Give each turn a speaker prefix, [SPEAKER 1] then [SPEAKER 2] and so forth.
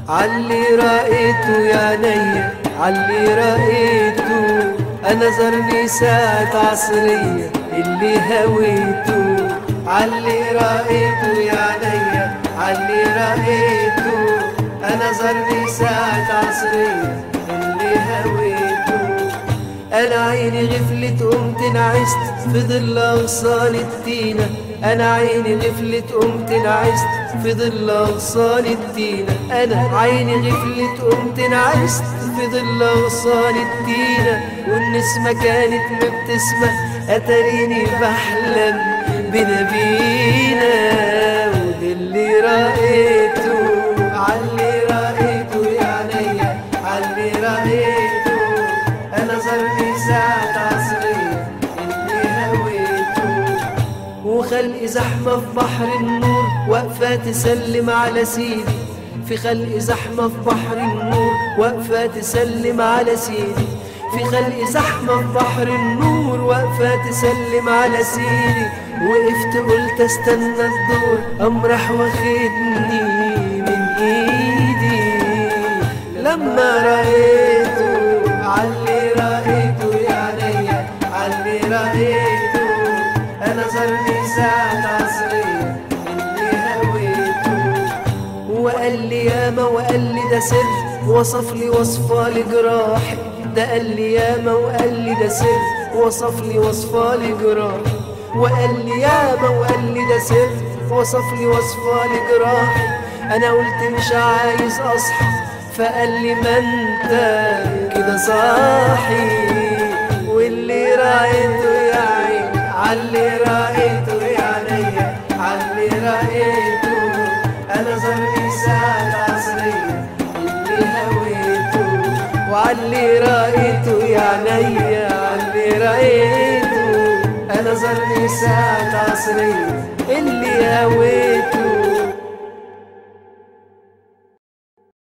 [SPEAKER 1] علي رأيته يا نية علي رأيته أنا زرني ساعة عصرية اللي هويته علي رأيته يا نية علي رأيته أنا زرني ساعة عصرية اللي هويته أنا عيني غفلت قمت نعست في ظل أغصان التينة أنا عيني غفلت قمت نعست في ظل أغصان التينة أنا عيني غفلت قمت نعست في ظل أغصان التينة والنسمة كانت مبتسمة أتريني بحلم بنبينا وده اللي رأيته علي رأيته يا عينيا علي رأيته أنا زرني ساعة عصرية اللي هويته وخلق زحمة في بحر النور واقفة تسلم على سيدي في خلق زحمة في بحر النور واقفة تسلم على سيدي في خلق زحمة في بحر النور واقفة تسلم على سيدي وقفت قلت استنى الدور قام راح واخدني من ايدي لما رأيته علي رأيته يا عينيا علي رأيته أنا زرني ساعة عصرية اللي هويته وقال لي ياما وقال لي ده سر وصف لي وصفة لجراحي ده قال لي ياما وقال لي ده سر وصف لي وصفة لجراحي وقال لي ياما وقال لي ده سر وصف لي وصفة لجراحي أنا قلت مش عايز أصحى فقال لي ما انت كده صاحي واللي رايته يا عيني علي رايته يا عينيا علي رايته انا زرني ساعة عصرية اللي هويته وعلي رايته يا عينيا علي رايته انا زرني ساعة عصرية اللي هويته